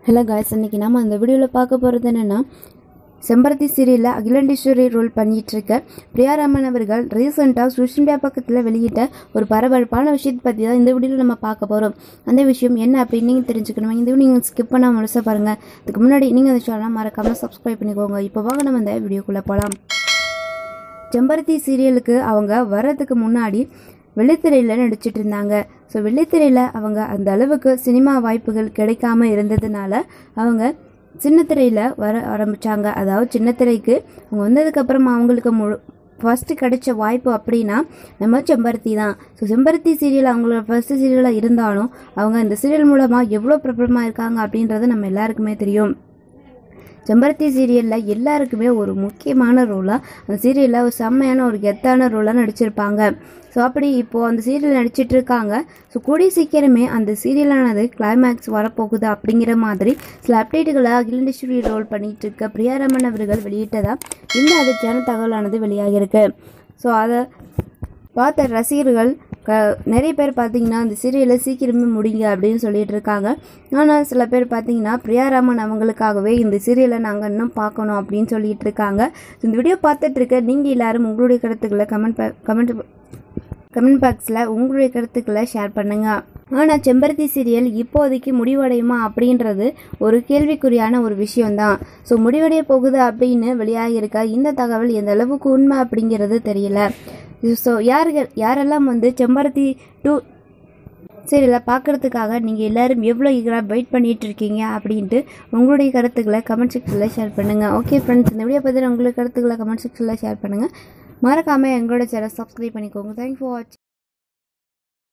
hello guys இன்னைக்கு நம்ம அந்த வீடியோவில் பார்க்க போகிறது என்னென்னா செம்பருத்தி சீரியலில் அகிலண்டீஸ்வரி ரோல் பண்ணிட்டு இருக்க பிரியாராமன் அவர்கள் ரீசெண்டாக சோஷியல் மீடியா பக்கத்தில் வெளியிட்ட ஒரு பரபரப்பான விஷயத்தை பற்றி தான் இந்த வீடியோவில் நம்ம பார்க்க போகிறோம் அந்த விஷயம் என்ன அப்படின்னு நீங்கள் தெரிஞ்சுக்கணும் இந்த வீடியோ நீங்கள் ஸ்கிப் பண்ணாமல் முழுசாக பாருங்கள் அதுக்கு முன்னாடி நீங்கள் அந்த சேனலை மறக்காமல் சப்ஸ்கிரைப் பண்ணிக்கோங்க இப்போ வாங்க நம்ம இந்த வீடியோக்குள்ளே போகலாம் செம்பருத்தி சீரியலுக்கு அவங்க வர்றதுக்கு முன்னாடி வெள்ளித்திரையில் நடிச்சிட்டு இருந்தாங்க ஸோ வெள்ளித்திரையில் அவங்க அந்த அளவுக்கு சினிமா வாய்ப்புகள் கிடைக்காம இருந்ததுனால அவங்க சின்னத்திரையில் வர ஆரம்பித்தாங்க அதாவது சின்னத்திரைக்கு அவங்க வந்ததுக்கப்புறம் அவங்களுக்கு முழு ஃபஸ்ட்டு கிடைச்ச வாய்ப்பு அப்படின்னா நம்ம செம்பருத்தி தான் ஸோ செம்பருத்தி சீரியல் அவங்களோட ஃபர்ஸ்ட் சீரியலாக இருந்தாலும் அவங்க இந்த சீரியல் மூலமாக எவ்வளோ பிரபலமாக இருக்காங்க அப்படின்றது நம்ம எல்லாருக்குமே தெரியும் செம்பருத்தி சீரியலில் எல்லாருக்குமே ஒரு முக்கியமான ரோலாக அந்த சீரியலில் ஒரு செம்மையான ஒரு கெத்தான ரோலாக நடிச்சிருப்பாங்க ஸோ அப்படி இப்போது அந்த சீரியல் நடிச்சிட்டு இருக்காங்க ஸோ கூடிய சீக்கிரமே அந்த சீரியலானது கிளைமேக்ஸ் வரப்போகுது அப்படிங்கிற மாதிரி சில அப்டேட்டுகளை அகிலண்டேஸ்வரி ரோல் பண்ணிட்டு இருக்க பிரியாரமன் அவர்கள் வெளியிட்டதா இந்த அதிர்ச்சியான தகவலானது வெளியாகிருக்கு ஸோ அதை பார்த்த ரசிகர்கள் க நிறைய பேர் பார்த்தீங்கன்னா அந்த சீரியலை சீக்கிரமே முடிங்க அப்படின்னு சொல்லிட்டு இருக்காங்க ஆனால் சில பேர் பார்த்தீங்கன்னா பிரியாராமன் அவங்களுக்காகவே இந்த சீரியலை நாங்கள் இன்னும் பார்க்கணும் அப்படின்னு சொல்லிட்டு இருக்காங்க இந்த வீடியோ பார்த்துட்டு இருக்க நீங்கள் எல்லாரும் உங்களுடைய கருத்துக்களை கமெண்ட் கமெண்ட் கமெண்ட் பாக்ஸில் உங்களுடைய கருத்துக்களை ஷேர் பண்ணுங்கள் ஆனால் செம்பருத்தி சீரியல் இப்போதைக்கு முடிவடையுமா அப்படின்றது ஒரு கேள்விக்குறியான ஒரு விஷயம்தான் ஸோ முடிவடைய போகுது அப்படின்னு வெளியாகியிருக்க இந்த தகவல் எந்த அளவுக்கு உண்மை அப்படிங்கிறது தெரியல ஸோ யார்கள் யாரெல்லாம் வந்து செம்பருத்தி டூ சீரியலை பார்க்குறதுக்காக நீங்கள் எல்லாரும் எவ்வளோ ஈகராக வெயிட் பண்ணிட்டு இருக்கீங்க அப்படின்ட்டு உங்களுடைய கருத்துக்களை கமெண்ட் செக்ஷனில் ஷேர் பண்ணுங்கள் ஓகே ஃப்ரெண்ட்ஸ் இந்த வீடியோ பற்றி உங்களுடைய கருத்துக்களை கமெண்ட் செக்ஷனில் ஷேர் பண்ணுங்கள் மறக்காமல் எங்களோட சேனல் சப்ஸ்கிரைப் பண்ணிக்கோங்க தேங்க்ஸ் ஃபார் வாட்சிங்